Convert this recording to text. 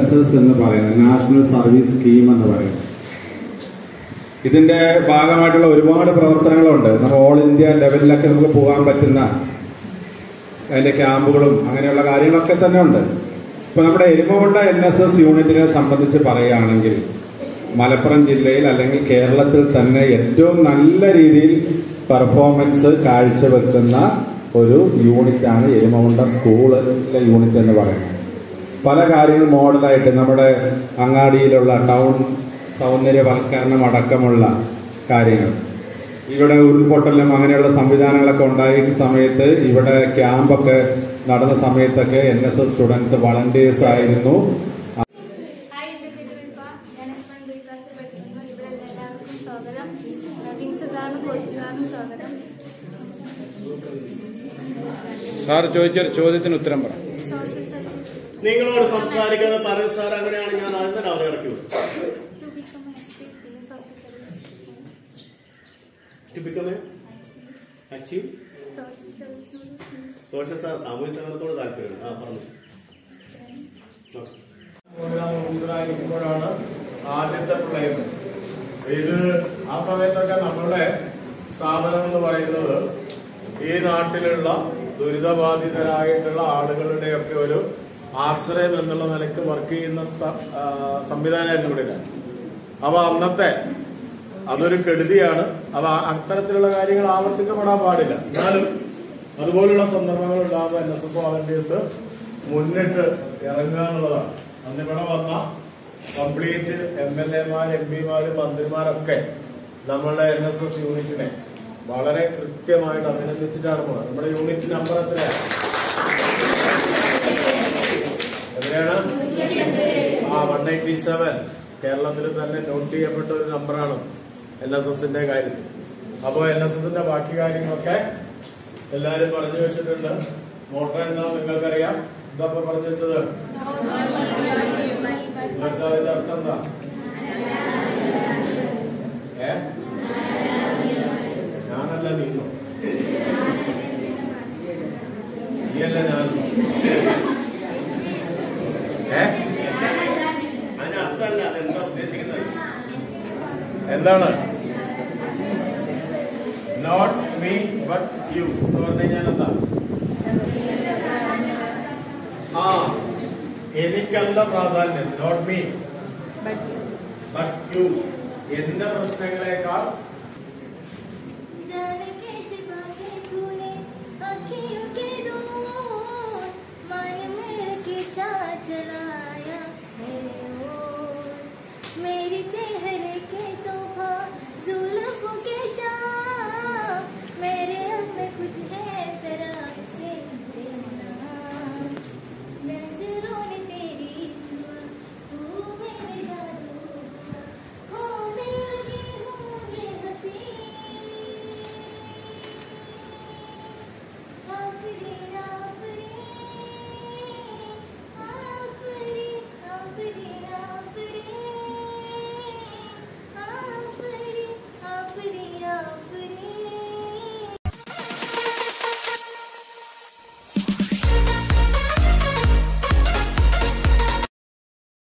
S S എന്ന് പറയുന്നത് national service scheme എന്ന് പറയുന്നത് ഇതിന്റെ ഭാഗമായിട്ടുള്ള ഒരുപാട് പ്രവർത്തനങ്ങളുണ്ട് നമ്മൾ ഓൾ ഇന്ത്യ ലെവലിലൊക്കെ നമുക്ക് പോകാൻ പറ്റുന്ന അതിന്റെ ക്യാമ്പുകളും അങ്ങനെയുള്ള കാര്യങ്ങളൊക്കെ തന്നെ ഉണ്ട് ഇപ്പൊ നമ്മുടെ എരുമകൊണ്ട എൻ എസ് എസ് യൂണിറ്റിനെ സംബന്ധിച്ച് പറയുകയാണെങ്കിൽ മലപ്പുറം ജില്ലയിൽ അല്ലെങ്കിൽ കേരളത്തിൽ തന്നെ ഏറ്റവും നല്ല രീതിയിൽ പെർഫോമൻസ് കാഴ്ചവെക്കുന്ന ഒരു യൂണിറ്റാണ് എരുമകൊണ്ട സ്കൂളിലെ യൂണിറ്റ് എന്ന് പറയുന്നത് പല കാര്യങ്ങൾ മോഡലായിട്ട് നമ്മുടെ അങ്ങാടിയിലുള്ള ടൗൺ സൗന്ദര്യവൽക്കരണം അടക്കമുള്ള കാര്യങ്ങൾ ഇവിടെ ഉരുൾപൊട്ടലും അങ്ങനെയുള്ള സംവിധാനങ്ങളൊക്കെ ഉണ്ടായ സമയത്ത് ഇവിടെ ക്യാമ്പൊക്കെ നടന്ന സമയത്തൊക്കെ N S S students volunteers ആയിരുന്നു ഹായ് എൻ്റെ പേര് വിൽപ്പ ഞാൻ എസ് വൺ ബി ക്ലാസ്സിൽ പഠിക്കുന്നു ഇവിടെ എല്ലാവർക്കും സ്വാഗതം വിങ്സ് സാറിനും കോച്ച് സാറിനും സ്വാഗതം സാർ ചോദിച്ചൊരു ചോദ്യത്തിന് ഉത്തരം പറ സോഷ്യൽ സർവീസ് നിങ്ങളോട് സംസാരിക്കുന്നത് പറയും സാർ അങ്ങനെയാണ് ഞാൻ ആദ്യം തന്നെ അവരെ ഇറക്കി വിടും to become active in social service to become active social service social സാ- സാമൂഹ്യ സേവനത്തോട് താല്പര്യമുണ്ട് ആ പറഞ്ഞു ആ. ഓഫീസറായിരിക്കുമ്പോഴാണ് ആദ്യത്തെ പ്രളയം ഇത് ആ സമയത്തൊക്കെ നമ്മളുടെ സ്ഥാപനം എന്ന് പറയുന്നത് ഈ നാട്ടിലുള്ള ദുരിതബാധിതരായിട്ടുള്ള ആളുകളുടെയൊക്കെ ഒരു ആശ്രയം എന്നുള്ള നിലയ്ക്ക് വർക്ക് ചെയ്യുന്ന സ- ആ, സംവിധാനമായിരുന്നു ഇവിടെ അപ്പൊ അന്നത്തെ അതൊരു കെടുതിയാണ് അത് ആ- അത്തരത്തിലുള്ള കാര്യങ്ങൾ ആവർത്തിക്കപ്പെടാൻ പാടില്ല എന്നാലും അതുപോലുള്ള സന്ദർഭങ്ങൾ ഉണ്ടാകുമ്പോൾ എൻ എസ് എസ് വോളണ്ടിയേഴ്സ് മുന്നിട്ട് ഇറങ്ങുക എന്നുള്ളതാണ് അന്ന് ഇവിടെ വന്ന കംപ്ലീറ്റ് എം എൽ എമാർ എം പിമാര് മന്ത്രിമാരൊക്കെ നമ്മളുടെ എൻ എസ് എസ് യൂണിറ്റിനെ വളരെ കൃത്യമായിട്ട് അഭിനന്ദിച്ചിട്ടാണ് പോകുന്നത് നമ്മുടെ യൂണിറ്റ് നമ്പർ എത്രയാണ് എത്രയാണ് ആ വൺ എയ്റ്റി സെവൻ കേരളത്തിൽ തന്നെ നോട്ട് ചെയ്യപ്പെട്ട ഒരു നമ്പറാണ് എൻ എസ് എസിന്റെ കാര്യത്തിൽ അപ്പോൾ എൻ എസ് എസിന്റെ ബാക്കി കാര്യങ്ങളൊക്കെ എല്ലാരും പറഞ്ഞു വെച്ചിട്ടുണ്ട് മോട്ടർ എന്താ നിങ്ങൾക്കറിയാം എന്താ ഇപ്പൊ പറഞ്ഞു വെച്ചത് നിങ്ങൾക്ക് അതിന്റെ അർത്ഥം എന്താ ഏ ഞാനല്ല നീങ്ങോ നീയല്ല ഞാൻ ഏ അതിന് അർത്ഥമല്ല അതെന്താ ഉദ്ദേശിക്കുന്നത് എന്താണ് നോട്ട് മീ ബട്ട് യു എന്ന് പറഞ്ഞു കഴിഞ്ഞാൽ എന്താ ആ എനിക്കല്ല പ്രാധാന്യം നോട്ട് മീ ബട്ട് യു എന്റെ പ്രശ്നങ്ങളെക്കാൾ जाने कैसी बातें तूने आँखियों के डोर मन मेरे के चा चलाया मेरे ओर मेरे चेहरे के शोभा जुल्फों के शाम मेरे अब में कुछ है तेरा से देना नजरों ने तेरी छुआ तू मेरे जादू होने लगी हूँ ये हंसी आखिरी रात